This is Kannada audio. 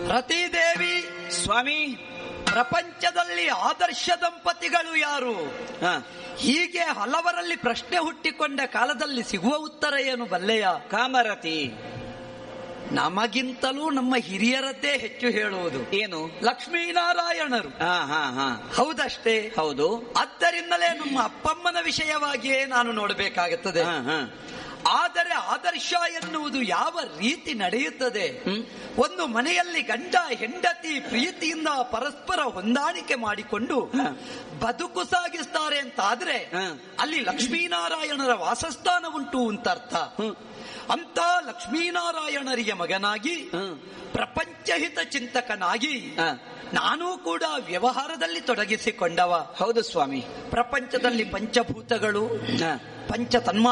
ರತಿದೇವಿ ಸ್ವಾಮಿ ಪ್ರಪಂಚದಲ್ಲಿ ಆದರ್ಶ ದಂಪತಿಗಳು ಯಾರು ಹ, ಹೀಗೆ ಹಲವರಲ್ಲಿ ಪ್ರಶ್ನೆ ಹುಟ್ಟಿಕೊಂಡ ಕಾಲದಲ್ಲಿ ಸಿಗುವ ಉತ್ತರ ಏನು ಬಲ್ಲೆಯ ಕಾಮರತಿ ನಮಗಿಂತಲೂ ನಮ್ಮ ಹಿರಿಯರದ್ದೇ ಹೆಚ್ಚು ಹೇಳುವುದು ಏನು ಲಕ್ಷ್ಮೀನಾರಾಯಣರು ಹಾ ಹಾ ಹಾ ಹೌದಷ್ಟೇ ಹೌದು ಆದ್ದರಿಂದಲೇ ನಮ್ಮ ಅಪ್ಪಮ್ಮನ ವಿಷಯವಾಗಿಯೇ ನಾನು ನೋಡಬೇಕಾಗುತ್ತದೆ ಹ, ಹ. ಆದರೆ ಆದರ್ಶ ಎನ್ನುವುದು ಯಾವ ರೀತಿ ನಡೆಯುತ್ತದೆ ಹ್ಮ್. ಒಂದು ಮನೆಯಲ್ಲಿ ಗಂಡ ಹೆಂಡತಿ ಪ್ರೀತಿಯಿಂದ ಪರಸ್ಪರ ಹೊಂದಾಣಿಕೆ ಮಾಡಿಕೊಂಡು ಹ. ಬದುಕು ಸಾಗಿಸ್ತಾರೆ ಅಂತಾದ್ರೆ ಹ. ಅಲ್ಲಿ ಲಕ್ಷ್ಮೀನಾರಾಯಣರ ವಾಸಸ್ಥಾನ ಉಂಟು ಅಂತ ಅರ್ಥ ಹ್ಮ್. ಅಂತ ಲಕ್ಷ್ಮೀನಾರಾಯಣರಿಗೆ ಮಗನಾಗಿ ಹ್ಮ್. ಪ್ರಪಂಚಹಿತ ಚಿಂತಕನಾಗಿ ಹ. ನಾನೂ ಕೂಡ ವ್ಯವಹಾರದಲ್ಲಿ ತೊಡಗಿಸಿಕೊಂಡವ ಹೌದು ಸ್ವಾಮಿ ಪ್ರಪಂಚದಲ್ಲಿ ಪಂಚಭೂತಗಳು ಹ. ಪಂಚ ತನ್ಮಾ